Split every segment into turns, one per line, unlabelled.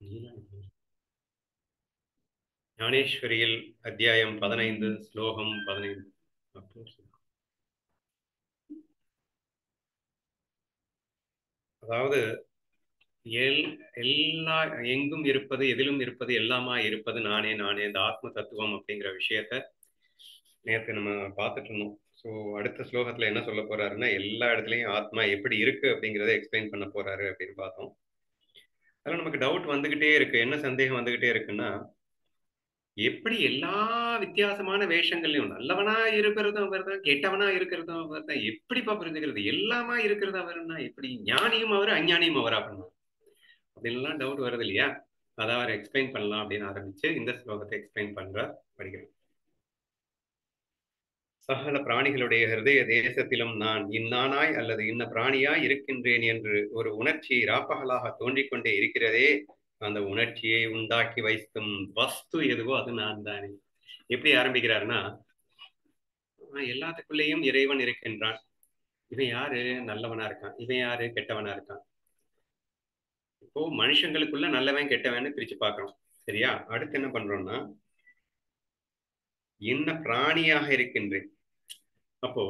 ஞானேஸ்வரியில் அத்தியாயம் பதினைந்து ஸ்லோகம் பதினைந்து அதாவது எல் எல்லா எங்கும் இருப்பது எதிலும் இருப்பது எல்லாமா இருப்பது நானே நானே இந்த ஆத்ம தத்துவம் அப்படிங்கிற விஷயத்த நேற்று நம்ம பார்த்துட்டு இருந்தோம் ஸோ அடுத்த ஸ்லோகத்துல என்ன சொல்ல போறாருன்னா எல்லா இடத்துலையும் ஆத்மா எப்படி இருக்கு அப்படிங்கிறத எக்ஸ்பிளைன் பண்ண போறாரு அப்படின்னு பார்த்தோம் அதில் நமக்கு டவுட் வந்துகிட்டே இருக்கு என்ன சந்தேகம் வந்துகிட்டே இருக்குன்னா எப்படி எல்லா வித்தியாசமான வேஷங்கள்லையும் நல்லவனா இருக்கிறதும் அவர் தான் கெட்டவனா இருக்கிறதும் அவர் தான் எப்படிப்பா புரிஞ்சுக்கிறது எல்லாமா இருக்கிறது அவர்னா எப்படி ஞானியும் அவர் அஞ்ஞானியும் அவர் அப்படின்னா அப்படின்லாம் டவுட் வருது இல்லையா அதை அவர் எக்ஸ்பிளைன் பண்ணலாம் அப்படின்னு ஆரம்பிச்சு இந்த ஸ்லோகத்தை எக்ஸ்பிளைன் பண்றார் படிக்கிறேன் சகல பிராணிகளுடைய ஹிருதய தேசத்திலும் நான் இன்னானாய் அல்லது இன்ன பிராணியாய் இருக்கின்றேன் என்று ஒரு உணர்ச்சி ராப்பகலாக தோன்றிக்கொண்டே இருக்கிறதே அந்த உணர்ச்சியை உண்டாக்கி வைக்கும் வஸ்து எதுவோ அது நான் தானே எப்படி ஆரம்பிக்கிறாருன்னா எல்லாத்துக்குள்ளேயும் இறைவன் இருக்கின்றான் இவன் யாரு நல்லவனா இருக்கான் இவன் யாரு கெட்டவனா இருக்கான் இப்போ மனுஷங்களுக்குள்ள நல்லவன் கெட்டவன்னு பிரிச்சு பார்க்கறோம் சரியா அடுத்து என்ன பண்றோம்னா என்ன பிராணியாக இருக்கின்றேன் அப்போ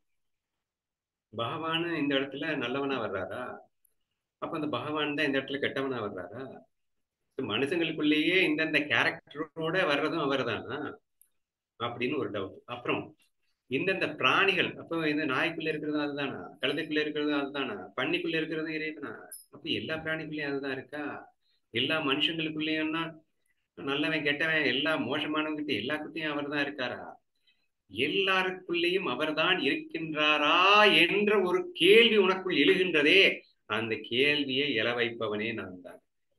பகவான் இந்த இடத்துல நல்லவனா வர்றாரா அப்ப அந்த பகவான் தான் இந்த இடத்துல கெட்டவனா வர்றாரா மனுஷங்களுக்குள்ளேயே இந்தந்த கேரக்டரோட வர்றதும் அவர் தானா அப்படின்னு ஒரு டவுட் அப்புறம் இந்தந்த பிராணிகள் அப்போ இந்த நாய்க்குள்ள இருக்கிறதும் அதுதானா கழுதைக்குள்ள இருக்கிறதும் அதுதானா பன்னிக்குள்ள இருக்கிறதும் இறைவனா அப்ப எல்லா பிராணிக்குள்ளேயும் அதுதான் இருக்கா எல்லா மனுஷங்களுக்குள்ளேயும்னா நல்லவன் கெட்டவன் எல்லா மோசமானவங்கிட்ட எல்லாத்துட்டையும் அவர் தான் இருக்காரா எல்லாருக்குள்ளேயும் அவர்தான் இருக்கின்றாரா என்ற ஒரு கேள்வி உனக்குள் எழுகின்றதே அந்த கேள்வியை எழ வைப்பவனே நான் தான்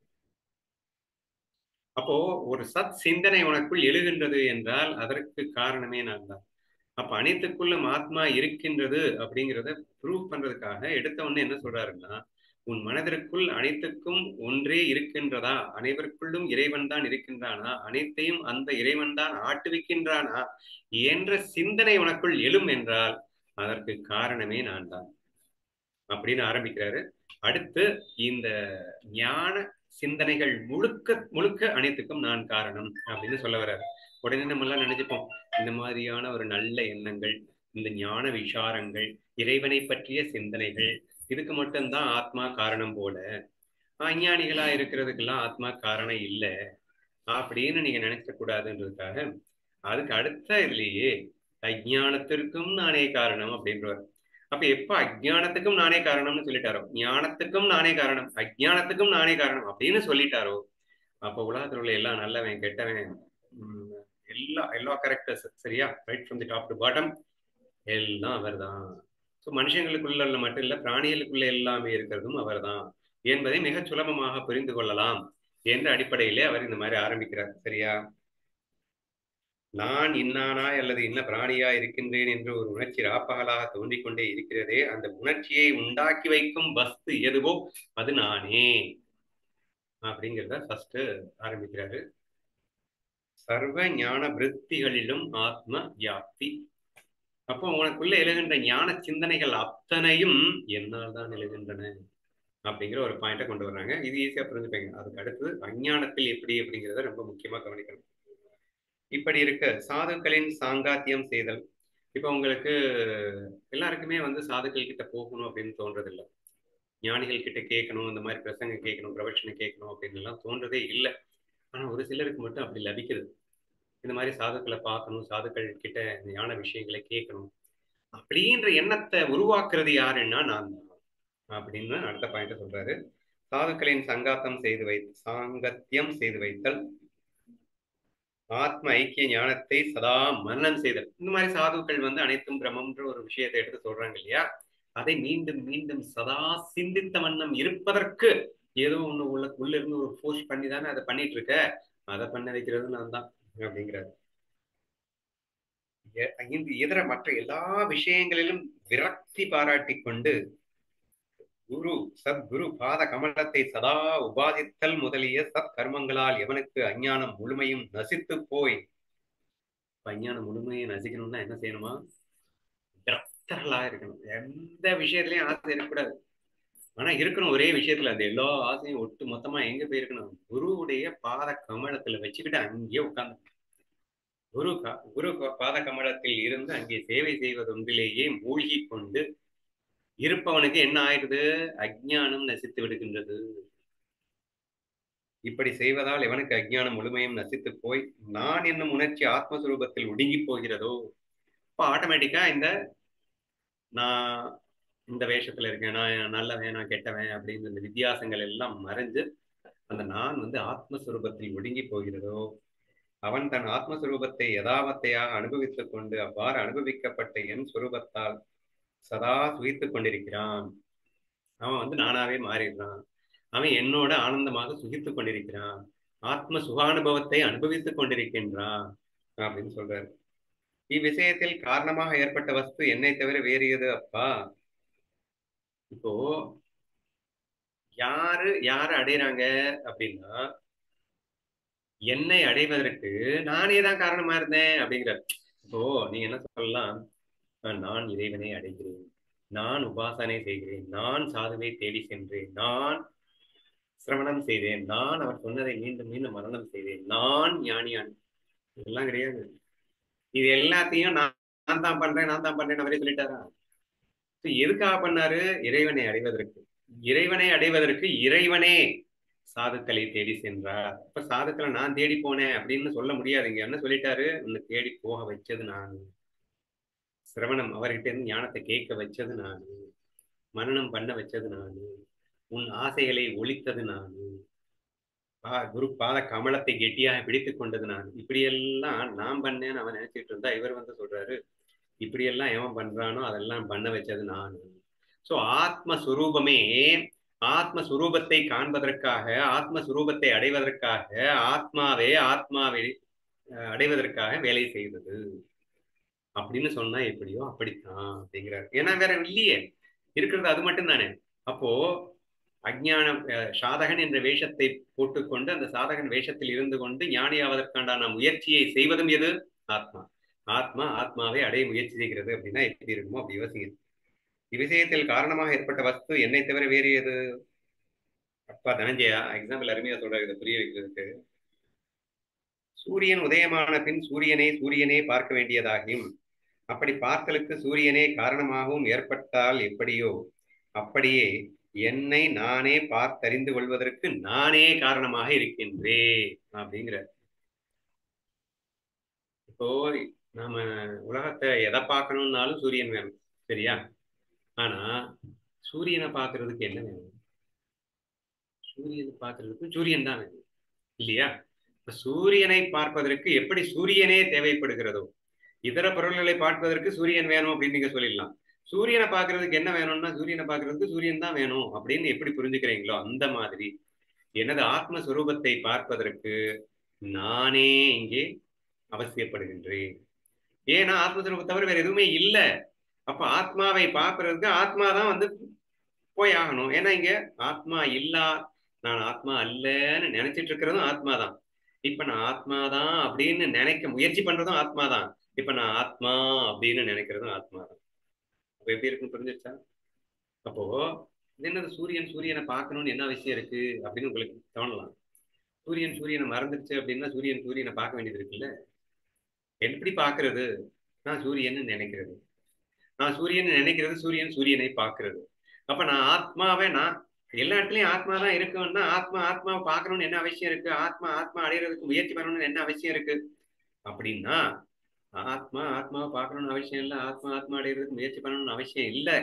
அப்போ ஒரு சத் சிந்தனை உனக்குள் எழுகின்றது என்றால் அதற்கு காரணமே நான் தான் அப்ப அனைத்துக்குள்ளும் ஆத்மா இருக்கின்றது அப்படிங்கிறத ப்ரூவ் பண்றதுக்காக எடுத்த உடனே என்ன சொல்றாருன்னா உன் மனதிற்குள் அனைத்துக்கும் ஒன்றே இருக்கின்றதா அனைவருக்குள்ளும் இறைவன் தான் இருக்கின்றானா அனைத்தையும் அந்த இறைவன் தான் ஆட்டுவிக்கின்றானா என்ற சிந்தனை உனக்குள் எழும் என்றால் அதற்கு காரணமே நான் தான் அப்படின்னு ஆரம்பிக்கிறாரு அடுத்து இந்த ஞான சிந்தனைகள் முழுக்க முழுக்க அனைத்துக்கும் நான் காரணம் அப்படின்னு சொல்ல வர்றாரு உடனே நம்ம எல்லாம் நினைச்சுப்போம் இந்த மாதிரியான ஒரு நல்ல எண்ணங்கள் இந்த ஞான விசாரங்கள் இறைவனை பற்றிய சிந்தனைகள் இதுக்கு மட்டும்தான் ஆத்மா காரணம் போல அஞ்ஞானிகளா இருக்கிறதுக்கெல்லாம் ஆத்மா காரணம் இல்லை அப்படின்னு நீங்க நினைக்க கூடாதுன்றதுக்காக அதுக்கு அடுத்த இதுலயே அஜ்ஞானத்திற்கும் நானே காரணம் அப்படின்றவர் அப்ப எப்ப அஜ்ஞானத்துக்கும் நானே காரணம்னு சொல்லிட்டாரோ ஞானத்துக்கும் நானே காரணம் அஜ்ஞானத்துக்கும் நானே காரணம் அப்படின்னு சொல்லிட்டாரோ அப்ப உலகத்தில் உள்ள எல்லாம் நல்லவன் கெட்டவன் எல்லா எல்லா கேரக்டர்ஸ் சரியா right from the top to bottom எல்லாம் அவர் தான் ஸோ மனுஷங்களுக்குள்ள மட்டும் இல்ல பிராணிகளுக்குள்ள எல்லாமே இருக்கிறதும் அவர் தான் என்பதை மிக சுலபமாக புரிந்து கொள்ளலாம் என்ற அடிப்படையிலே அவர் இந்த மாதிரி ஆரம்பிக்கிறார் சரியா நான் இன்னானாய் அல்லது இன்ன பிராணியா இருக்கின்றேன் என்று ஒரு உணர்ச்சி ராப்பகலாக தோன்றிக் கொண்டே இருக்கிறதே அந்த உணர்ச்சியை உண்டாக்கி வைக்கும் வஸ்து எதுவோ அது நானே அப்படிங்கிறத ஃபர்ஸ்ட் ஆரம்பிக்கிறாரு சர்வ ஞான விற்த்திகளிலும் ஆத்ம வியாப்தி அப்போ உனக்குள்ள எழுகின்ற ஞான சிந்தனைகள் அத்தனையும் என்னால் தான் எழுகின்றன அப்படிங்கிற ஒரு பாயிண்ட்டை கொண்டு வர்றாங்க இது ஈஸியா புரிஞ்சுப்பீங்க அதுக்கு அடுத்து அஞ்ஞானத்தில் எப்படி அப்படிங்கிறத ரொம்ப முக்கியமா கவனிக்கணும் இப்படி இருக்க சாதுக்களின் சாங்காத்தியம் செய்தல் இப்போ உங்களுக்கு எல்லாருக்குமே வந்து சாதுக்கள் கிட்ட போகணும் அப்படின்னு தோன்றதில்லை ஞானிகள் கிட்ட கேட்கணும் இந்த மாதிரி பிரசங்க கேட்கணும் பிரவச்சனை கேட்கணும் அப்படின்னு எல்லாம் தோன்றதே இல்லை ஆனா ஒரு சிலருக்கு மட்டும் அப்படி லபிக்கிறது இந்த மாதிரி சாதுக்களை பார்க்கணும் சாதுக்கள் கிட்ட ஞான விஷயங்களை கேட்கணும் அப்படின்ற எண்ணத்தை உருவாக்குறது யாருன்னா நான் தான் அப்படின்னு அடுத்த பாயிண்ட் சொல்றாரு சாதுக்களின் சங்காத்தம் செய்து வை சாங்கத்தியம் செய்து வைத்தல் ஆத்ம ஐக்கிய ஞானத்தை சதா மரணம் செய்தல் இந்த மாதிரி சாதுக்கள் வந்து அனைத்தும் பிரம்மன்ற ஒரு விஷயத்தை எடுத்து சொல்றாங்க இல்லையா அதை மீண்டும் மீண்டும் சதா சிந்தித்த வண்ணம் இருப்பதற்கு ஏதோ ஒண்ணு உள்ள உள்ள இருந்து ஒரு ஃபோர்ஸ் பண்ணி தானே அதை பண்ணிட்டு இருக்க அதை பண்ண வைக்கிறது நான் தான் அப்படிங்கிறாரு இந்த இதர மற்ற எல்லா விஷயங்களிலும் விரக்தி பாராட்டி கொண்டு குரு சத்குரு பாத கமலத்தை சதா உபாதித்தல் முதலிய சத் கர்மங்களால் எவனுக்கு அஞ்ஞானம் முழுமையும் நசித்து போய் அஞ்ஞானம் முழுமையை நசிக்கணும்னா என்ன செய்யணுமா விரக்தர்களா இருக்கணும் எந்த விஷயத்திலையும் ஆசை இருக்கக்கூடாது ஆனா இருக்கணும் ஒரே விஷயத்துல அந்த எல்லா ஆசையும் ஒட்டு மொத்தமா எங்க போயிருக்கணும் குருவுடைய பாத கமலத்துல வச்சுக்கிட்டு அங்கேயே உட்கார்ந்து குரு க- குரு க- பாத கமலத்தில் இருந்து அங்கே சேவை செய்வது ஒன்றிலேயே மூழ்கி கொண்டு இருப்பவனுக்கு என்ன ஆயிடுது அஜ்ஞானம் நசித்து விடுகின்றது இப்படி செய்வதால் எவனுக்கு அஜ்ஞானம் முழுமையும் நசித்து போய் நான் என்னும் உணர்ச்சி ஆத்மஸ்வரூபத்தில் ஒடுங்கி போகிறதோ இப்போ ஆட்டோமேட்டிக்கா இந்த நான் இந்த வேஷத்துல இருக்கேன் நான் நல்லவன் நான் கெட்டவன் அப்படிங்கிற இந்த வித்தியாசங்கள் எல்லாம் மறைஞ்சு அந்த நான் வந்து ஆத்மஸ்வரூபத்தில் ஒடுங்கி போகிறதோ அவன் தன் ஆத்மஸ்வரூபத்தை யதாவத்தையாக அனுபவித்துக் கொண்டு அவ்வாறு அனுபவிக்கப்பட்ட என் சுரூபத்தால் சதா சுகித்துக் கொண்டிருக்கிறான் அவன் வந்து நானாவே மாறிடுறான் அவன் என்னோட ஆனந்தமாக சுகித்துக் கொண்டிருக்கிறான் ஆத்ம சுகானுபவத்தை அனுபவித்துக் கொண்டிருக்கின்றான் அப்படின்னு சொல்றாரு இவ்விஷயத்தில் காரணமாக ஏற்பட்ட வஸ்து என்னை தவிர வேறு எது அப்பா இப்போ யாரு யாரு அடையிறாங்க அப்படின்னா என்னை அடைவதற்கு நானே தான் காரணமா இருந்தேன் அப்படிங்கிறார் இப்போ நீங்க என்ன சொல்லலாம் அஹ் நான் இறைவனை அடைகிறேன் நான் உபாசனை செய்கிறேன் நான் சாதுவை தேடி சென்றேன் நான் சிரவணம் செய்தேன் நான் அவர் சொன்னதை மீண்டும் மீண்டும் மரணம் செய்தேன் நான் ஞானியான் இதெல்லாம் கிடையாது இது எல்லாத்தையும் நான் நான் தான் பண்றேன் நான் தான் பண்றேன் அவரே சொல்லிட்டாரா So, எதுக்காக பண்ணாரு இறைவனை அடைவதற்கு இறைவனை அடைவதற்கு இறைவனே சாதுக்களை தேடி சென்றார் இப்ப சாதுக்களை நான் தேடி போனேன் அப்படின்னு சொல்ல முடியாது இங்க என்ன சொல்லிட்டாரு உன்னை தேடி போக வச்சது நான் சிரவணம் அவர்கிட்ட இருந்து ஞானத்தை கேட்க வச்சது நான் மனனம் பண்ண வச்சது நான் உன் ஆசைகளை ஒழித்தது நான் பா குரு பாத கமலத்தை கெட்டியாக பிடித்துக் கொண்டது நான் இப்படியெல்லாம் நான் பண்ணேன்னு அவன் நினைச்சிட்டு இருந்தா இவர் வந்து சொல்றாரு இப்படியெல்லாம் எவன் பண்றானோ அதெல்லாம் பண்ண வச்சது நான் சோ ஆத்மஸ்வரூபமே ஆத்மஸ்வரூபத்தை காண்பதற்காக ஆத்மஸ்வரூபத்தை அடைவதற்காக ஆத்மாவே ஆத்மாவை அஹ், அடைவதற்காக வேலை செய்தது அப்படின்னு சொன்னா எப்படியோ அப்படித்தான் அப்படிங்கிறார் ஏன்னா வேற இல்லையே இருக்கிறது அது மட்டும் தானே அப்போ அஜ்ஞானம் அஹ், சாதகன் என்ற வேஷத்தை போட்டுக்கொண்டு அந்த சாதகன் வேஷத்தில் இருந்து கொண்டு ஞானியாவதற்கான முயற்சியை செய்வதும் எது ஆத்மா ஆத்மா ஆத்மாவை அடைய முயற்சி செய்கிறது அப்படின்னா எப்படி இருக்குமோ அப்படி யோசிங்க இவ்விஷயத்தில் காரணமாக ஏற்பட்ட வஸ்து என்னை தவிர வேறு எது அப்பா தனஞ்சயா எக்ஸாம்பிள் அருமையா சொல்றாரு இதை புரிய வைக்கிறதுக்கு சூரியன் உதயமான பின் சூரியனை சூரியனே பார்க்க வேண்டியதாகியும் அப்படி பார்த்தலுக்கு சூரியனே காரணமாகவும் ஏற்பட்டால் எப்படியோ அப்படியே என்னை நானே பார்த்தறிந்து கொள்வதற்கு நானே காரணமாக இருக்கின்றேன் அப்படிங்கிற இப்போ நாம உலகத்தை எதை பார்க்கணும்னாலும் சூரியன் வேணும் சரியா ஆனா சூரியனை பார்க்கிறதுக்கு என்ன வேணும் சூரியனை பார்க்கிறதுக்கு சூரியன் தான் வேணும் இல்லையா இப்ப சூரியனை பார்ப்பதற்கு எப்படி சூரியனே தேவைப்படுகிறதோ இதர பொருள்களை பார்ப்பதற்கு சூரியன் வேணும் அப்படின்னு நீங்க சொல்லிடலாம் சூரியனை பார்க்கிறதுக்கு என்ன வேணும்னா சூரியனை பார்க்கிறதுக்கு சூரியன் தான் வேணும் அப்படின்னு எப்படி புரிஞ்சுக்கிறீங்களோ அந்த மாதிரி எனது ஆத்மஸ்வரூபத்தை பார்ப்பதற்கு நானே இங்கே அவசியப்படுகின்றேன் ஏன்னா ஆத்மஸ்வரூபத்தை தவிர வேற எதுவுமே இல்லை அப்ப ஆத்மாவை பார்க்கறதுக்கு ஆத்மா தான் வந்து போய் ஆகணும் ஏன்னா இங்க ஆத்மா இல்லா நான் ஆத்மா அல்லன்னு நினைச்சிட்டு இருக்கிறதும் ஆத்மா தான் இப்ப நான் ஆத்மா தான் அப்படின்னு நினைக்க முயற்சி பண்றதும் ஆத்மா தான் இப்ப நான் ஆத்மா அப்படின்னு நினைக்கிறதும் ஆத்மா தான் அப்ப எப்படி இருக்குன்னு புரிஞ்சிருச்சா அப்போ இது என்னது சூரியன் சூரியனை பார்க்கணும்னு என்ன விஷயம் இருக்கு அப்படின்னு உங்களுக்கு தோணலாம் சூரியன் சூரியனை மறந்துருச்சு அப்படின்னா சூரியன் சூரியனை பார்க்க வேண்டியது இருக்குல்ல எப்படி பார்க்கிறது நான் சூரியன்னு நினைக்கிறது நான் சூரியன் நினைக்கிறது சூரியன் சூரியனை பார்க்கிறது அப்ப நான் ஆத்மாவே நான் எல்லா இடத்துலயும் ஆத்மா தான் இருக்குன்னா ஆத்மா ஆத்மாவை பார்க்கணும்னு என்ன அவசியம் இருக்கு ஆத்மா ஆத்மா அடையிறதுக்கு முயற்சி பண்ணணும்னு என்ன அவசியம் இருக்கு அப்படின்னா ஆத்மா ஆத்மாவை பார்க்கணும்னு அவசியம் இல்லை ஆத்மா ஆத்மா அடையிறதுக்கு முயற்சி பண்ணணும்னு அவசியம் இல்லை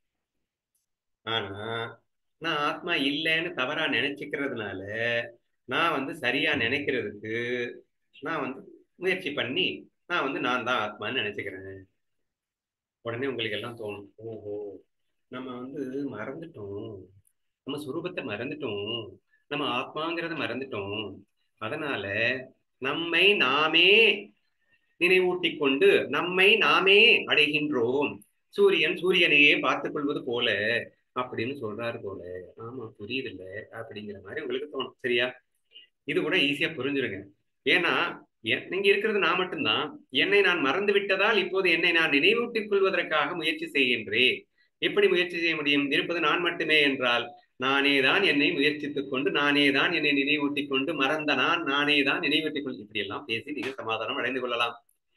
ஆனா நான் ஆத்மா இல்லைன்னு தவறா நினைச்சுக்கிறதுனால நான் வந்து சரியா நினைக்கிறதுக்கு நான் வந்து முயற்சி பண்ணி நான் வந்து நான் தான் ஆத்மான்னு நினைச்சுக்கிறேன் உடனே உங்களுக்கு எல்லாம் தோணும் ஓஹோ நம்ம வந்து மறந்துட்டோம் நம்ம சுரூபத்தை மறந்துட்டோம் நம்ம ஆத்மாங்கிறத மறந்துட்டோம் அதனால நம்மை நாமே நினைவூட்டி கொண்டு நம்மை நாமே அடைகின்றோம் சூரியன் சூரியனையே பார்த்துக் கொள்வது போல அப்படின்னு சொல்றாரு போல ஆமா புரியுது இல்ல அப்படிங்கிற மாதிரி உங்களுக்கு தோணும் சரியா இது கூட ஈஸியா புரிஞ்சிருங்க ஏன்னா நீங்க இருக்கிறது நான் மட்டும்தான் என்னை நான் மறந்து விட்டதால் இப்போது என்னை நான் நினைவூட்டிக் கொள்வதற்காக முயற்சி செய்கின்றேன் எப்படி முயற்சி செய்ய முடியும் இருப்பது நான் மட்டுமே என்றால் நானே தான் என்னை முயற்சித்துக் கொண்டு நானே தான் என்னை நினைவூட்டிக் கொண்டு மறந்த நான் நானே தான் நினைவூட்டிக் கொண்டு இப்படி எல்லாம் பேசி நீங்க சமாதானம் அடைந்து கொள்ளலாம்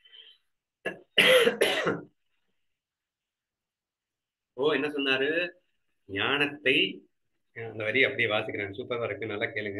ஓ என்ன சொன்னாரு ஞானத்தை அந்த வரி அப்படியே வாசிக்கிறேன் சூப்பரா இருக்கு நல்லா கேளுங்க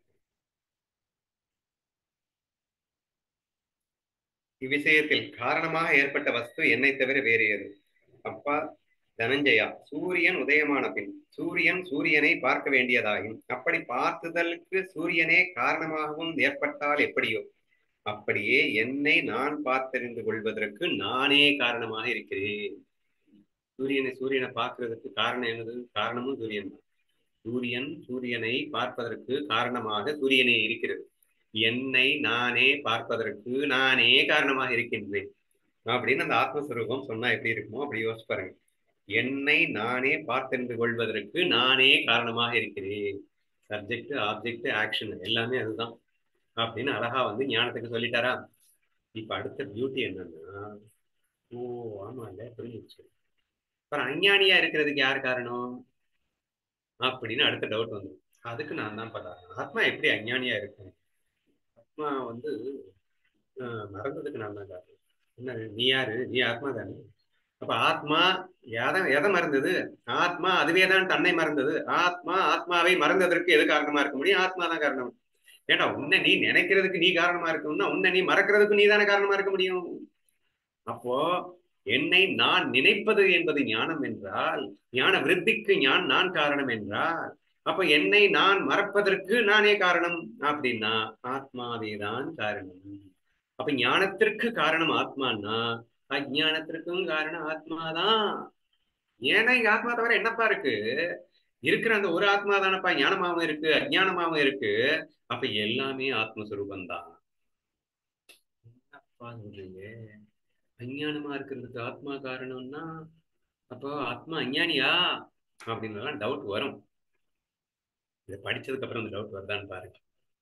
இவ்விஷயத்தில் காரணமாக ஏற்பட்ட வஸ்து என்னை தவிர வேறு ஏது அப்பா தனஞ்சயா சூரியன் உதயமான பின் சூரியன் சூரியனை பார்க்க வேண்டியதாகும் அப்படி பார்த்துதலுக்கு சூரியனே காரணமாகவும் ஏற்பட்டால் எப்படியோ அப்படியே என்னை நான் பார்த்தறிந்து கொள்வதற்கு நானே காரணமாக இருக்கிறேன் சூரியனை சூரியனை பார்க்கிறதுக்கு காரணம் என்னது காரணமும் சூரியன் தான் சூரியன் சூரியனை பார்ப்பதற்கு காரணமாக சூரியனே இருக்கிறது என்னை நானே பார்ப்பதற்கு நானே காரணமாக இருக்கின்றேன் அப்படின்னு அந்த ஆத்மஸ்வரூபம் சொன்னா எப்படி இருக்குமோ அப்படி யோசிச்சு பாருங்க என்னை நானே பார்த்தென்று கொள்வதற்கு நானே காரணமாக இருக்கிறேன் சப்ஜெக்ட் ஆப்ஜெக்ட் ஆக்ஷன் எல்லாமே அதுதான் அப்படின்னு அழகா வந்து ஞானத்துக்கு சொல்லிட்டாரா இப்ப அடுத்த பியூட்டி என்னன்னா ஓ ஆமா இல்ல புரிஞ்சிச்சு அப்புறம் அஞ்ஞானியா இருக்கிறதுக்கு யார் காரணம் அப்படின்னு அடுத்த டவுட் வந்து அதுக்கு நான் தான் பண்றேன் ஆத்மா எப்படி அஞ்ஞானியா இருக்கும் ஆத்மா வந்து மறந்ததுக்கு நான் தான் காரணம் என்ன நீ யாரு நீ ஆத்மா தானே அப்ப ஆத்மா எதை எதை மறந்தது ஆத்மா அதுவே தான் தன்னை மறந்தது ஆத்மா ஆத்மாவை மறந்ததற்கு எது காரணமா இருக்க முடியும் ஆத்மா தான் காரணம் ஏண்டா உன்னை நீ நினைக்கிறதுக்கு நீ காரணமா இருக்கணும்னா உன்னை நீ மறக்கிறதுக்கு நீ தானே காரணமா இருக்க முடியும் அப்போ என்னை நான் நினைப்பது என்பது ஞானம் என்றால் ஞான விருத்திக்கு ஞான் நான் காரணம் என்றால் அப்ப என்னை நான் மறப்பதற்கு நானே காரணம் அப்படின்னா ஆத்மாவே தான் காரணம் அப்ப ஞானத்திற்கு காரணம் ஆத்மான்னா அஜானத்திற்கும் காரணம் ஆத்மாதான் ஏன்னா இங்க ஆத்மா தவிர என்னப்பா இருக்கு இருக்கிற அந்த ஒரு ஆத்மா தானப்பா ஞானமாவும் இருக்கு அஜானமாவும் இருக்கு அப்ப எல்லாமே ஆத்மஸ்வரூபம் தான் என்னப்பா சொல்றீங்க அஞ்ஞானமா இருக்கிறதுக்கு ஆத்மா காரணம்னா அப்போ ஆத்மா அஞ்ஞானியா அப்படின்னு டவுட் வரும் இதை படிச்சதுக்கு அப்புறம் இந்த டவுட் வருதான்னு பாருங்க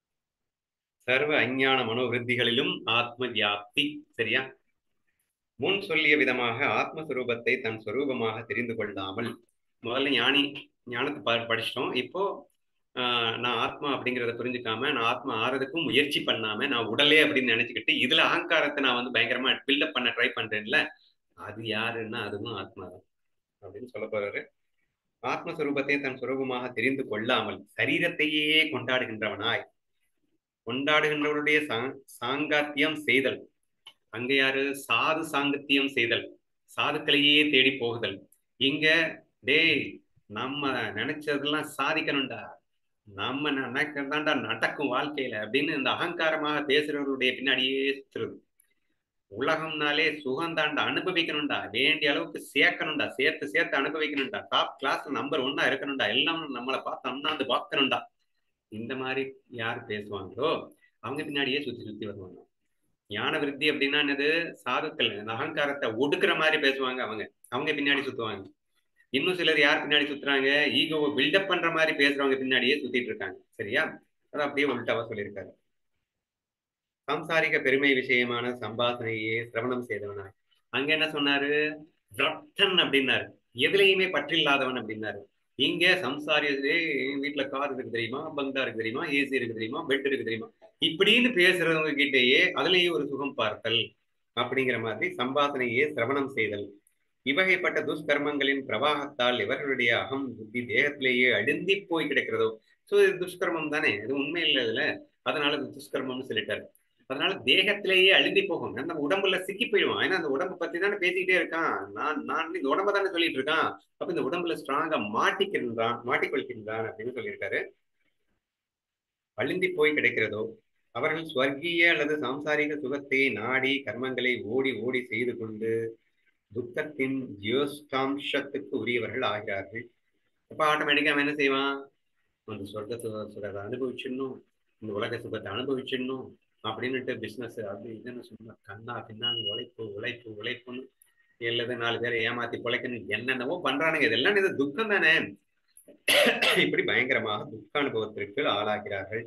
சர்வ அஞ்ஞான மனோவிருத்திகளிலும் ஆத்ம வியாப்தி சரியா முன் சொல்லிய விதமாக ஆத்மஸ்வரூபத்தை தன் சொரூபமாக தெரிந்து கொள்ளாமல் முதல்ல ஞானி ஞானத்தை ப படிச்சிட்டோம் இப்போ நான் ஆத்மா அப்படிங்கிறத புரிஞ்சுக்காம நான் ஆத்மா ஆறதுக்கும் முயற்சி பண்ணாம நான் உடலே அப்படின்னு நினைச்சுக்கிட்டு இதுல அகங்காரத்தை நான் வந்து பயங்கரமா பில்டப் பண்ண ட்ரை பண்றேன்ல அது யாருன்னா அதுவும் ஆத்மா தான் அப்படின்னு சொல்ல போறாரு ஆத்மஸ்வரூபத்தை தன் சுரூபமாக தெரிந்து கொள்ளாமல் சரீரத்தையே கொண்டாடுகின்றவனாய் கொண்டாடுகின்றவருடைய சாங்காத்தியம் செய்தல் அங்க யாரு சாது சாங்கத்தியம் செய்தல் சாதுக்களையே தேடி போகுதல் இங்க டேய் நம்ம நினைச்சதெல்லாம் சாதிக்கணும்டா நம்ம நினைக்கிறதாண்டா நடக்கும் வாழ்க்கையில அப்படின்னு இந்த அகங்காரமாக பேசுறவருடைய பின்னாடியே சுத்துறது உலகம்னாலே சுகந்தாண்டா அனுபவிக்கணும்டா வேண்டிய அளவுக்கு சேர்க்கணும்டா சேர்த்து சேர்த்து அனுபவிக்கணும்டா டாப் கிளாஸ் நம்பர் ஒன்னா இருக்கணும்டா எல்லாம் நம்மளை பார்த்து அண்ணாந்து பார்க்கணும்டா இந்த மாதிரி யார் பேசுவாங்களோ அவங்க பின்னாடியே சுத்தி சுத்தி வருவாங்க ஞான விருத்தி அப்படின்னா என்னது சாதுக்கள் இந்த அகங்காரத்தை ஒடுக்குற மாதிரி பேசுவாங்க அவங்க அவங்க பின்னாடி சுத்துவாங்க இன்னும் சிலர் யார் பின்னாடி சுத்துறாங்க ஈகோவை பில்டப் பண்ற மாதிரி பேசுறவங்க பின்னாடியே சுத்திட்டு இருக்காங்க சரியா அது அப்படியே உள்டாவா சொல்லியிருக்காரு சம்சாரிக பெருமை விஷயமான சம்பாசனையே சிரவணம் செய்தவனாய் அங்க என்ன சொன்னாரு ரப்தன் அப்படின்னாரு எதுலையுமே பற்றில்லாதவன் அப்படின்னாரு இங்க சம்சாரியே வீட்டுல கார் இருக்கு தெரியுமா பங்கா இருக்கு தெரியுமா ஏசி இருக்கு தெரியுமா பெட் இருக்கு தெரியுமா இப்படின்னு பேசுறவங்க கிட்டேயே அதுலயே ஒரு சுகம் பார்த்தல் அப்படிங்கிற மாதிரி சம்பாசனையே சிரவணம் செய்தல் இவ்வகைப்பட்ட துஷ்கர்மங்களின் பிரவாகத்தால் இவர்களுடைய அகம் புத்தி தேகத்திலேயே அழுந்தி போய் கிடக்கிறதோ சோ இது துஷ்கர்மம் தானே இது உண்மை இல்லை இதுல அதனால இது துஷ்கர்மம்னு சொல்லிட்டாரு அதனால தேகத்திலேயே அழுந்தி போகும் அந்த உடம்புல சிக்கி போயிடுவான் ஏன்னா அந்த உடம்பு பத்தி தானே பேசிக்கிட்டே இருக்கான் நான் நான் இந்த உடம்ப தானே சொல்லிட்டு இருக்கான் அப்ப இந்த உடம்புல ஸ்ட்ராங்கா மாட்டிக்கின்றான் மாட்டிக்கொள்கின்றான் அப்படின்னு சொல்லியிருக்காரு அழுந்தி போய் கிடைக்கிறதோ அவர்கள் ஸ்வர்கீய அல்லது சாம்சாரிக சுகத்தை நாடி கர்மங்களை ஓடி ஓடி செய்து கொண்டு துக்கத்தின் ஜியோஸ்டாம்சத்துக்கு உரியவர்கள் ஆகிறார்கள் அப்ப ஆட்டோமேட்டிக்கா அவன் என்ன செய்வான் அந்த சொர்க்க சுக சுகத்தை அனுபவிச்சிடணும் இந்த உலக சுகத்தை அனுபவிச்சிடணும் அப்படின்னுட்டு பிசினஸ் அப்படி இதுன்னு சொன்னா கண்ணா பின்னான்னு உழைப்பு உழைப்பு உழைப்புன்னு எல்லாது நாலு பேரை ஏமாத்தி பிழைக்கணும் என்னென்னவோ பண்றானுங்க இதெல்லாம் இது துக்கம் தானே இப்படி பயங்கரமாக துக்க அனுபவத்திற்கு ஆளாகிறார்கள்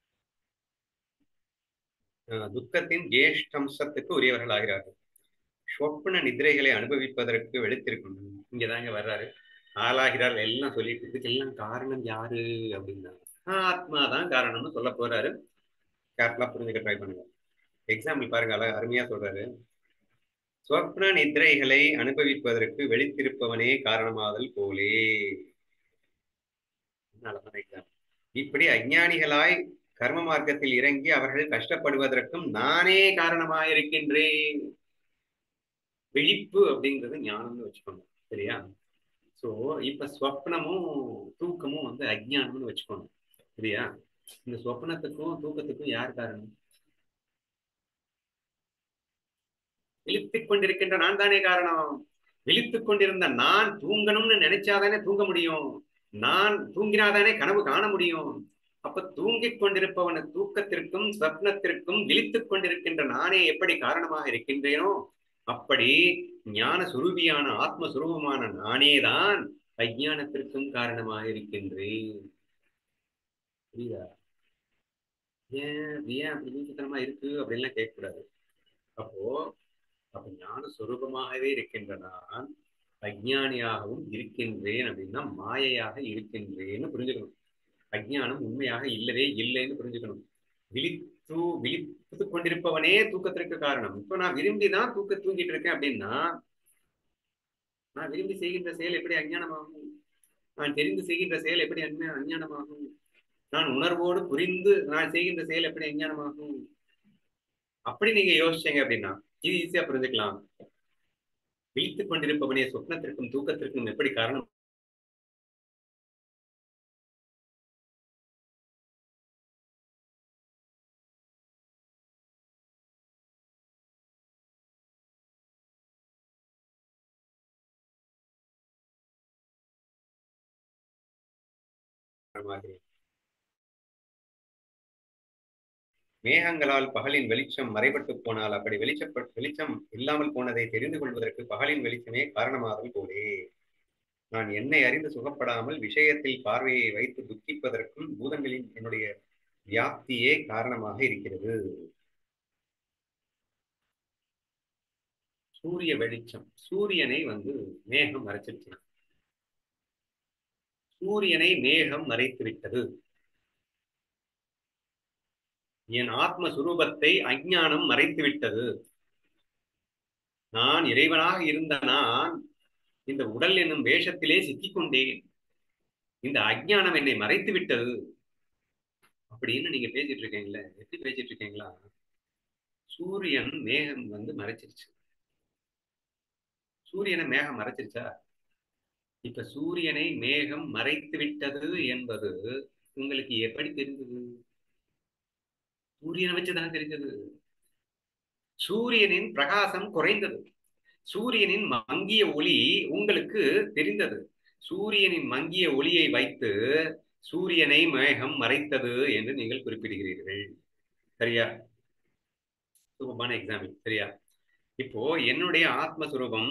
துக்கத்தின் ஜேஷ்டம்சத்துக்கு உரியவர்கள் ஆகிறார்கள் சொப்பன நிதிரைகளை அனுபவிப்பதற்கு வெளித்திருக்கும் இங்கதாங்க வர்றாரு ஆளாகிறார் எல்லாம் சொல்லிட்டு இதுக்கெல்லாம் காரணம் யாரு அப்படின்னா ஆத்மா தான் காரணம்னு சொல்ல போறாரு கேர்ஃபுல்லா புரிஞ்சுக்க ட்ரை பண்ணுங்க எக்ஸாம்பிள் பாருங்க அழகா அருமையா சொல்றாரு சொப்ன நித்ரைகளை அனுபவிப்பதற்கு வெளித்திருப்பவனே காரணமாதல் போலே அழகான எக்ஸாம்பிள் இப்படி அஞ்ஞானிகளாய் கர்ம மார்க்கத்தில் இறங்கி அவர்கள் கஷ்டப்படுவதற்கும் நானே காரணமாயிருக்கின்றேன் விழிப்பு அப்படிங்கிறது ஞானம்னு வச்சுக்கோங்க சரியா சோ இப்ப ஸ்வப்னமும் தூக்கமும் வந்து அஜ்ஞானம்னு வச்சுக்கோங்க சரியா இந்த சொப்பனத்துக்கும் தூக்கத்துக்கும் யார் காரணம் விழித்துக் கொண்டிருக்கின்ற நான் தானே காரணம் விழித்துக் கொண்டிருந்த நான் தூங்கணும்னு நினைச்சாதானே தூங்க முடியும் நான் தூங்கினாதானே கனவு காண முடியும் அப்ப தூங்கிக் கொண்டிருப்பவன தூக்கத்திற்கும் ஸ்வப்னத்திற்கும் விழித்துக் கொண்டிருக்கின்ற நானே எப்படி காரணமாக இருக்கின்றேனோ அப்படி ஞான சுரூபியான ஆத்ம சுரூபமான நானேதான் அஜ்ஞானத்திற்கும் காரணமாக இருக்கின்றேன் புரியுதா ஏன் ஏன் அப்படி வீட்டுத்தனமா இருக்கு அப்படின்லாம் கேட்கக்கூடாது அப்போ அப்ப ஞான சுரூபமாகவே இருக்கின்ற நான் அஜ்ஞானியாகவும் இருக்கின்றேன் அப்படின்னா மாயையாக இருக்கின்றேன்னு புரிஞ்சுக்கணும் அஜ்ஞானம் உண்மையாக இல்லவே இல்லைன்னு புரிஞ்சுக்கணும் விழித்து விழித்து கொண்டிருப்பவனே தூக்கத்திற்கு காரணம் இப்போ நான் விரும்பி தான் தூக்க தூங்கிட்டு இருக்கேன் அப்படின்னா நான் விரும்பி செய்கின்ற செயல் எப்படி அஞ்ஞானமாகும் நான் தெரிந்து செய்கின்ற செயல் எப்படி அஞ்ஞா அஞ்ஞானமாகும் நான் உணர்வோடு புரிந்து நான் செய்கின்ற செயல் எப்படி அஞ்ஞானமாகும் அப்படி நீங்க யோசிச்சீங்க அப்படின்னா இது ஈஸியா புரிஞ்சுக்கலாம் விழித்துக் கொண்டிருப்பவனே சொப்னத்திற்கும் தூக்கத்திற்கும் எப்படி காரணம் மாதிரி மேகங்களால் பகலின் வெளிச்சம் மறைபட்டு போனால் அப்படி வெளிச்சப்ப வெளிச்சம் இல்லாமல் போனதை தெரிந்து கொள்வதற்கு பகலின் வெளிச்சமே காரணமாதல் போலே நான் என்னை அறிந்து சுகப்படாமல் விஷயத்தில் பார்வையை வைத்து துக்கிப்பதற்கும் பூதங்களின் என்னுடைய வியாப்தியே காரணமாக இருக்கிறது சூரிய வெளிச்சம் சூரியனை வந்து மேகம் மறைச்சிருச்சு சூரியனை மேகம் மறைத்து விட்டது என் ஆத்ம சுரூபத்தை அஞ்ஞானம் மறைத்து விட்டது நான் இறைவனாக இருந்த நான் இந்த உடல் என்னும் வேஷத்திலே சிக்கிக்கொண்டேன் இந்த அஜ்ஞானம் என்னை மறைத்து விட்டது அப்படின்னு நீங்க பேசிட்டு இருக்கீங்களே எப்படி பேசிட்டு இருக்கீங்களா சூரியன் மேகம் வந்து மறைச்சிருச்சு சூரியனை மேகம் மறைச்சிருச்சா இப்ப சூரியனை மேகம் மறைத்து விட்டது என்பது உங்களுக்கு எப்படி தெரிந்தது சூரியனை வச்சுதான் தெரிஞ்சது சூரியனின் பிரகாசம் குறைந்தது சூரியனின் மங்கிய ஒளி உங்களுக்கு தெரிந்தது சூரியனின் மங்கிய ஒளியை வைத்து சூரியனை மேகம் மறைத்தது என்று நீங்கள் குறிப்பிடுகிறீர்கள் சரியா சுபமான எக்ஸாம்பிள் சரியா இப்போ என்னுடைய ஆத்மஸ்வரூபம்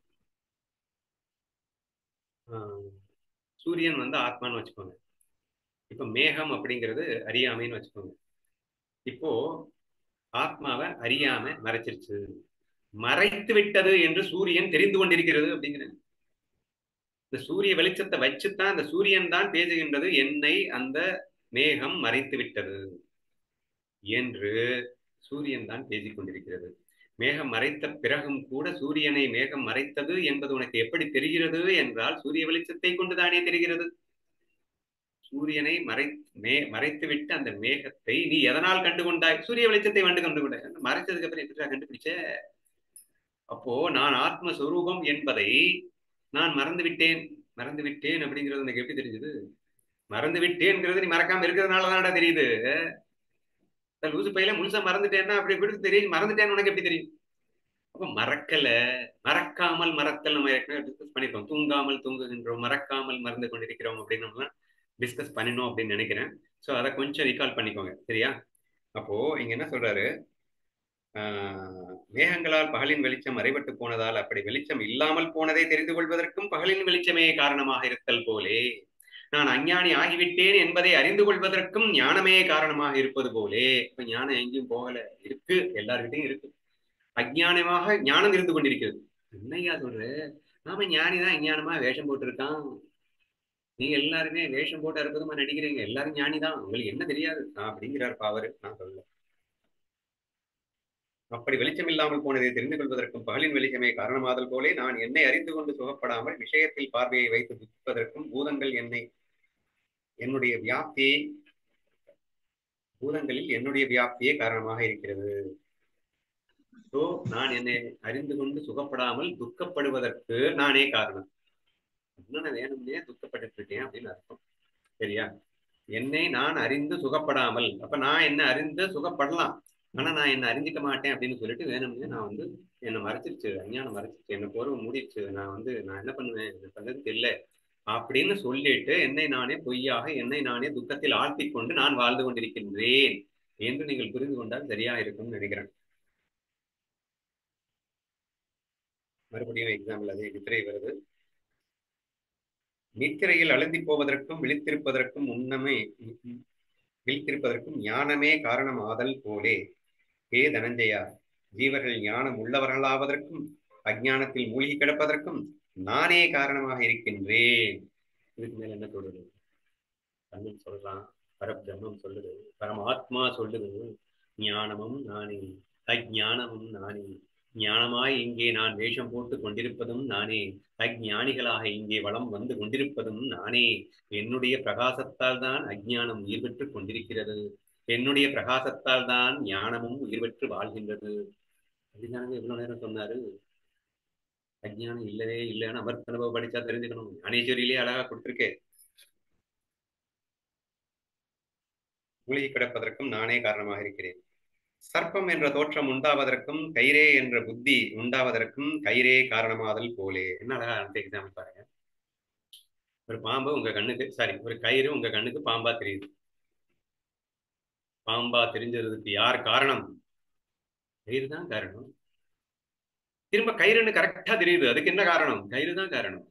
சூரியன் வந்து ஆத்மான்னு வச்சுக்கோங்க இப்ப மேகம் அப்படிங்கிறது அறியாமைன்னு வச்சுக்கோங்க இப்போ ஆத்மாவை அறியாம மறைச்சிருச்சு மறைத்து விட்டது என்று சூரியன் தெரிந்து கொண்டிருக்கிறது அப்படிங்கிற இந்த சூரிய வெளிச்சத்தை வச்சுதான் அந்த சூரியன் தான் பேசுகின்றது என்னை அந்த மேகம் மறைத்து விட்டது என்று சூரியன் தான் பேசிக் கொண்டிருக்கிறது மேகம் மறைத்த பிறகும் கூட சூரியனை மேகம் மறைத்தது என்பது உனக்கு எப்படி தெரிகிறது என்றால் சூரிய வெளிச்சத்தை கொண்டுதானே தெரிகிறது சூரியனை மறை மே மறைத்து விட்டு அந்த மேகத்தை நீ எதனால் கண்டு கொண்டாய் சூரிய வெளிச்சத்தை வந்து கண்டு கொண்டாய் மறைச்சதுக்கு அப்புறம் எப்படி கண்டுபிடிச்ச அப்போ நான் ஆத்மஸ்வரூபம் என்பதை நான் மறந்து விட்டேன் மறந்து விட்டேன் அப்படிங்கிறது எனக்கு எப்படி தெரிஞ்சது மறந்து விட்டேன்ங்கிறது நீ மறக்காம இருக்கிறதுனால தானடா தெரியுது லூசு பையில முழுசா மறந்துட்டேன்னா அப்படி எப்படி தெரியும் மறந்துட்டேன்னு உனக்கு எப்படி தெரியும் அப்ப மறக்கல மறக்காமல் மறத்தல் நம்ம ஏற்கனவே டிஸ்கஸ் பண்ணிருக்கோம் தூங்காமல் தூங்குகின்றோம் மறக்காமல் மறந்து கொண்டிருக்கிறோம் அப்படின்னு நம்ம டிஸ்கஸ் பண்ணணும் அப்படின்னு நினைக்கிறேன் ஸோ அதை கொஞ்சம் ரீகால் பண்ணிக்கோங்க சரியா அப்போ இங்க என்ன சொல்றாரு மேகங்களால் பகலின் வெளிச்சம் மறைபட்டு போனதால் அப்படி வெளிச்சம் இல்லாமல் போனதை தெரிந்து கொள்வதற்கும் பகலின் வெளிச்சமே காரணமாக இருத்தல் போலே நான் அஞ்ஞானி ஆகிவிட்டேன் என்பதை அறிந்து கொள்வதற்கும் ஞானமே காரணமாக இருப்பது போலே இப்ப ஞானம் எங்கேயும் போகல இருக்கு எல்லார்கிட்டையும் இருக்கு அஜ்ஞானமாக ஞானம் இருந்து கொண்டிருக்கிறது என்னையா சொல்ற நாம ஞானிதான் அஞ்ஞானமா வேஷம் போட்டிருக்கான் நீங்க எல்லாருமே வேஷம் போட்டு அற்புதமா நடிக்கிறீங்க எல்லாரும் ஞானிதான் உங்களுக்கு என்ன தெரியாது அப்படிங்கிறார் பாவரு நான் சொல்ல அப்படி வெளிச்சம் இல்லாமல் போனதை தெரிந்து கொள்வதற்கும் பகலின் வெளிச்சமே காரணமாதல் போலே நான் என்னை அறிந்து கொண்டு சுகப்படாமல் விஷயத்தில் பார்வையை வைத்து துப்பிப்பதற்கும் பூதங்கள் என்னை என்னுடைய வியாப்தியை பூதங்களில் என்னுடைய வியாப்தியே காரணமாக இருக்கிறது சோ நான் என்னை அறிந்து கொண்டு சுகப்படாமல் துக்கப்படுவதற்கு நானே காரணம் என்ன வேணும்னே துக்கப்பட்டு இருக்கேன் அப்படின்னு அர்த்தம் சரியா என்னை நான் அறிந்து சுகப்படாமல் அப்ப நான் என்ன அறிந்து சுகப்படலாம் ஆனா நான் என்ன அறிஞ்சிக்க மாட்டேன் அப்படின்னு சொல்லிட்டு வேணும்னே நான் வந்து என்னை மறைச்சிருச்சு அஞ்ஞானம் மறைச்சிருச்சு என்ன போர்வை மூடிடுச்சு நான் வந்து நான் என்ன பண்ணுவேன் என்ன பண்றது தெரியல அப்படின்னு சொல்லிட்டு என்னை நானே பொய்யாக என்னை நானே துக்கத்தில் ஆழ்த்தி கொண்டு நான் வாழ்ந்து கொண்டிருக்கின்றேன் என்று நீங்கள் புரிந்து கொண்டால் சரியா இருக்கும்னு நினைக்கிறேன் மறுபடியும் எக்ஸாம்பிள் அதே நித்திரை வருது நித்திரையில் அழுந்தி போவதற்கும் விழித்திருப்பதற்கும் முன்னமே விழித்திருப்பதற்கும் ஞானமே காரணம் ஆதல் போலே ஹே தனஞ்சயா ஜீவர்கள் ஞானம் உள்ளவர்களாவதற்கும் அஜ்ஞானத்தில் மூழ்கி கிடப்பதற்கும் நானே காரணமாக இருக்கின்றேன் இதுக்கு மேல என்ன சொல்றது கண்ணன் சொல்றான் பரபிரம்மம் சொல்லுது பரமாத்மா சொல்லுது ஞானமும் நானே அஜ்ஞானமும் நானே ஞானமாய் இங்கே நான் வேஷம் போட்டு கொண்டிருப்பதும் நானே அஜ்ஞானிகளாக இங்கே வளம் வந்து கொண்டிருப்பதும் நானே என்னுடைய பிரகாசத்தால் தான் அஜ்ஞானம் உயிர் பெற்று கொண்டிருக்கிறது என்னுடைய பிரகாசத்தால் தான் ஞானமும் உயிர் பெற்று வாழ்கின்றது அப்படிதானங்க இவ்வளவு நேரம் சொன்னாரு அஜ்ஞானம் இல்லவே இல்லைன்னு அமர்த்த அனுபவம் படிச்சா தெரிஞ்சுக்கணும் ஞானேஸ்வரியிலே அழகா கொடுத்திருக்கேன் மூழ்கி கிடப்பதற்கும் நானே காரணமாக இருக்கிறேன் சர்ப்பம் என்ற தோற்றம் உண்டாவதற்கும் கயிறே என்ற புத்தி உண்டாவதற்கும் கயிறே காரணமாதல் போலே என்ன அழகா அந்த எக்ஸாம்பிள் பாருங்க ஒரு பாம்பு உங்க கண்ணுக்கு சாரி ஒரு கயிறு உங்க கண்ணுக்கு பாம்பா தெரியுது பாம்பா தெரிஞ்சதுக்கு யார் காரணம் கயிறு தான் காரணம் திரும்ப கயிறுன்னு கரெக்டா தெரியுது அதுக்கு என்ன காரணம் கயிறு தான் காரணம்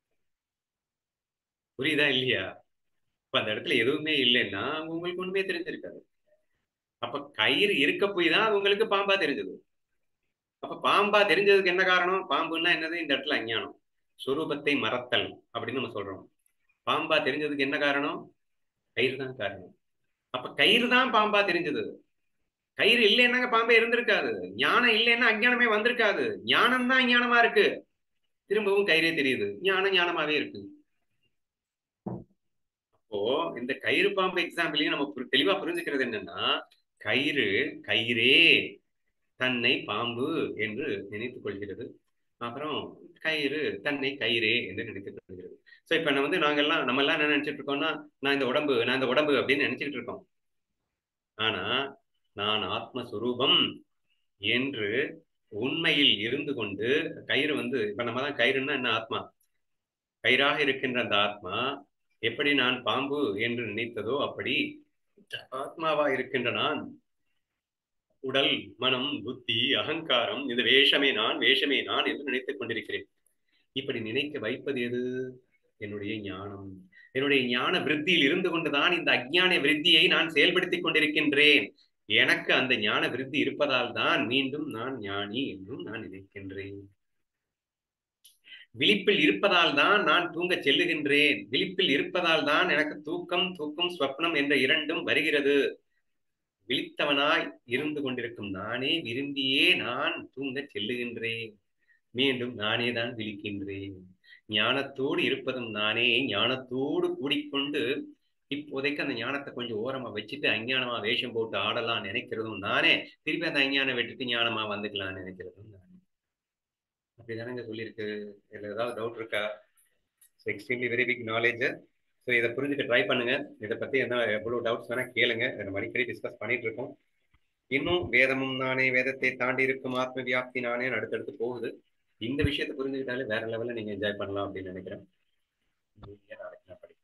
புரியுதா இல்லையா இப்ப அந்த இடத்துல எதுவுமே இல்லைன்னா உங்களுக்கு ஒண்ணுமே தெரிஞ்சிருக்காது அப்ப கயிறு இருக்க போய் தான் உங்களுக்கு பாம்பா தெரிஞ்சது அப்ப பாம்பா தெரிஞ்சதுக்கு என்ன காரணம் பாம்புன்னா என்னது இந்த இடத்துல அஞ்ஞானம் சுரூபத்தை மறத்தல் அப்படின்னு நம்ம சொல்றோம் பாம்பா தெரிஞ்சதுக்கு என்ன காரணம் கயிறு தான் காரணம் அப்ப கயிறு தான் பாம்பா தெரிஞ்சது கயிறு இல்லைன்னாங்க பாம்பே இருந்திருக்காது ஞானம் இல்லைன்னா அஞ்ஞானமே வந்திருக்காது ஞானம் தான் ஞானமா இருக்கு திரும்பவும் கயிறே தெரியுது ஞானம் ஞானமாவே இருக்கு அப்போ இந்த கயிறு பாம்பு எக்ஸாம்பிளையும் நம்ம தெளிவா புரிஞ்சுக்கிறது என்னன்னா கயிறு கயிறே தன்னை பாம்பு என்று நினைத்துக் கொள்கிறது அப்புறம் கயிறு தன்னை கயிறே என்று நினைத்துக் கொள்கிறது சோ இப்ப நம்ம வந்து நாங்கெல்லாம் நம்ம எல்லாம் என்ன நினைச்சிட்டு இருக்கோம்னா நான் இந்த உடம்பு நான் இந்த உடம்பு அப்படின்னு நினைச்சுக்கிட்டு இருக்கோம் ஆனா நான் ஆத்மஸ்வரூபம் என்று உண்மையில் இருந்து கொண்டு கயிறு வந்து இப்ப நம்ம தான் கயிறுன்னா என்ன ஆத்மா கயிறாக இருக்கின்ற அந்த ஆத்மா எப்படி நான் பாம்பு என்று நினைத்ததோ அப்படி ஆத்மாவா இருக்கின்ற நான் உடல் மனம் புத்தி அகங்காரம் இந்த வேஷமே நான் வேஷமே நான் என்று நினைத்துக் கொண்டிருக்கிறேன் இப்படி நினைக்க வைப்பது எது என்னுடைய ஞானம் என்னுடைய ஞான விருத்தியில் இருந்து கொண்டுதான் இந்த அஜ்ஞான விருத்தியை நான் செயல்படுத்திக் கொண்டிருக்கின்றேன் எனக்கு அந்த ஞான விருத்தி இருப்பதால் தான் மீண்டும் நான் ஞானி என்றும் நான் நினைக்கின்றேன் விழிப்பில் இருப்பதால் தான் நான் தூங்க செல்லுகின்றேன் விழிப்பில் இருப்பதால் தான் எனக்கு தூக்கம் தூக்கம் ஸ்வப்னம் என்ற இரண்டும் வருகிறது விழித்தவனாய் இருந்து கொண்டிருக்கும் நானே விரும்பியே நான் தூங்க செல்லுகின்றேன் மீண்டும் நானே தான் விழிக்கின்றேன் ஞானத்தோடு இருப்பதும் நானே ஞானத்தோடு கூடிக்கொண்டு இப்போதைக்கு அந்த ஞானத்தை கொஞ்சம் ஓரமா வச்சுட்டு அஞ்ஞானமா வேஷம் போட்டு ஆடலாம் நினைக்கிறதும் நானே திருப்பி அந்த அஞ்ஞானம் விட்டுட்டு ஞானமா வந்துக்கலாம்னு நினைக்கிறதும் நானே அப்படிதானங்க சொல்லியிருக்கு இதுல ஏதாவது டவுட் இருக்கா extremely very big knowledge so இதை புரிஞ்சுக்க ட்ரை பண்ணுங்க இதை பத்தி என்ன எவ்வளவு டவுட்ஸ் வேணா கேளுங்க நம்ம அடிக்கடி டிஸ்கஸ் பண்ணிட்டு இருக்கோம் இன்னும் வேதமும் நானே வேதத்தை தாண்டி இருக்கும் ஆத்ம வியாப்தி நானே அடுத்தடுத்து போகுது இந்த விஷயத்தை புரிஞ்சுக்கிட்டாலே வேற லெவல்ல நீங்க என்ஜாய் பண்ணலாம் அப்படின்னு நினைக்கிறேன் நாளைக்கு நான் படிக்கிறேன்